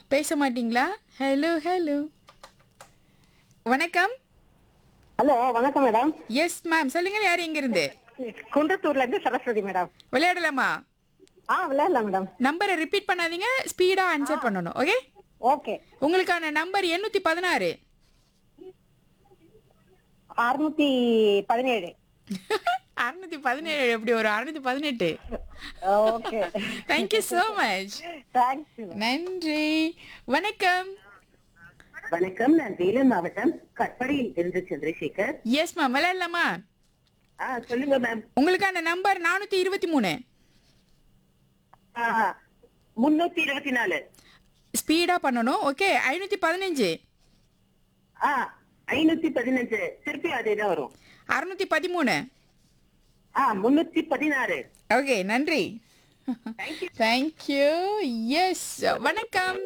பேச மாட்டீங்களா hello hello வணக்கம் ஹலோ வணக்கம் மேடம் எஸ் மேம் சொல்லுங்க யார் எங்க இருந்து குன்றத்தூர்ல இருந்து சரஸ்வதி மேடம் விளையாடலாமா ஆ விளையாடலாம் மேடம் நம்பரை ரிப்பீட் பண்ணாதீங்க ஸ்பீடா ஆன்சர் பண்ணணும் ஓகே ஓகே உங்களுக்கான நம்பர் எண்ணூத்தி பதினாறு அறுநூத்தி பதினேழு அறுநூத்தி பதினேழு எப்படி ஒரு அறுநூத்தி பதினெட்டு okay thank you so much thanks நன்றி வணக்கம் வணக்கம் நான் வேலூர் மாவட்டம் கட்படியில் இருந்து சந்திரசேகர் எஸ் மேம் விளையாடலாமா ஆ சொல்லுங்க மேம் உங்களுக்கான நம்பர் நானூத்தி இருபத்தி மூணு முன்னூத்தி இருபத்தி நாலு ஸ்பீடா பண்ணணும் ஓகே ஐநூத்தி பதினஞ்சு ஆ ஐநூத்தி பதினஞ்சு திருப்பி அதே தான் வரும் அறுநூத்தி பதிமூணு ஆ முன்னூத்தி பதினாறு ஓகே நன்றி தேங்க்யூ எஸ் வணக்கம்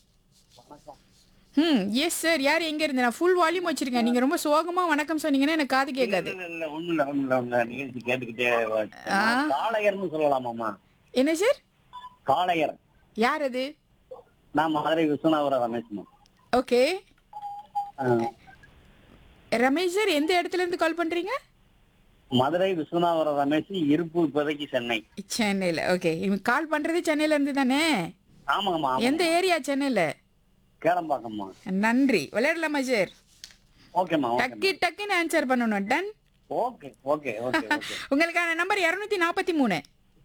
ம் எஸ் சார் யார் எங்க இருந்து நான் ஃபுல் வால்யூம் வச்சிருக்கேன் நீங்க ரொம்ப சோகமா வணக்கம் சொன்னீங்கன்னா எனக்கு காது கேட்காது இல்ல, இல்ல, ஒண்ணும் இல்ல, ஒண்ணும் இல்ல, உங்க நிகழ்ச்சி கேட்டுக்கிட்டே வச்சேன். ஆ. காளையர்னு சொல்லலாமாம்மா என்ன சார் காளையர் யார் அது நான் மதுரை விஸ்வநாதபுரம் ரமேஷ்மா ஓகே ஆ, ரமேஷ் சார் எந்த இடத்துல இருந்து கால் பண்றீங்க மதுரை விஸ்வநாதபுரம் ரமேஷ் இருப்பு இப்போதைக்கு சென்னை சென்னையில ஓகே இவங்க கால் பண்றது சென்னையில இருந்து தானே ஆமாங்கம்மா எந்த ஏரியா சென்னையில கேளம்பாக்கம்மா நன்றி விளையாடலாமா சார் ஓகேம்மா ஓகே டக்கு டக்குன்னு ஆன்சர் பண்ணணும் done okay okay okay okay உங்களுக்கான நம்பர் இருநூத்தி நாற்பத்தி மூணு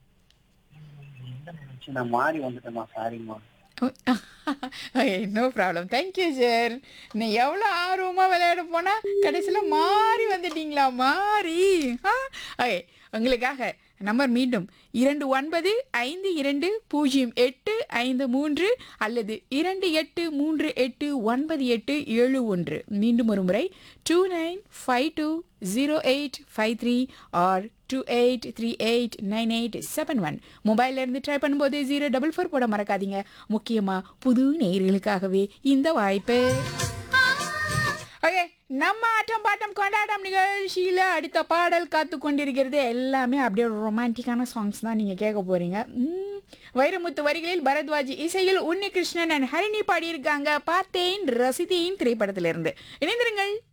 நான் மாறி வந்துட்டேம்மா சாரிம்மா நோ ப்ராப்ளம் தேங்க்யூ சார் நீ எவ்வளோ ஆர்வமாக விளையாட போனா கடைசியில் மாறி வந்துட்டீங்களா மாறி ஓகே உங்களுக்காக நம்பர் மீண்டும் இரண்டு ஒன்பது ஐந்து இரண்டு பூஜ்ஜியம் எட்டு ஐந்து மூன்று அல்லது இரண்டு எட்டு மூன்று எட்டு ஒன்பது எட்டு ஏழு ஒன்று மீண்டும் ஒரு முறை two nine five two zero eight five three or two eight three eight nine eight seven one மொபைல்ல இருந்து ட்ரை பண்ணும்போது ஜீரோ டபுள் ஃபோர் போட மறக்காதீங்க முக்கியமா புது நேயர்களுக்காகவே இந்த வாய்ப்பு ஓகே நம்ம ஆட்டம் பாட்டம் கொண்டாட்டம் நிகழ்ச்சியில அடுத்த பாடல் காத்து கொண்டிருக்கிறது எல்லாமே அப்படியே ரொமான்டிக்கான சாங்ஸ் தான் நீங்க கேட்க போறீங்க ம், வைரமுத்து வரிகளில் பரத்வாஜ் இசையில் உன்னிகிருஷ்ணன் அண்ட் ஹரிணி பாடியிருக்காங்க பார்த்தேன் ரசித்தேன் திரைப்படத்திலிருந்து இணைந்திருங்கள்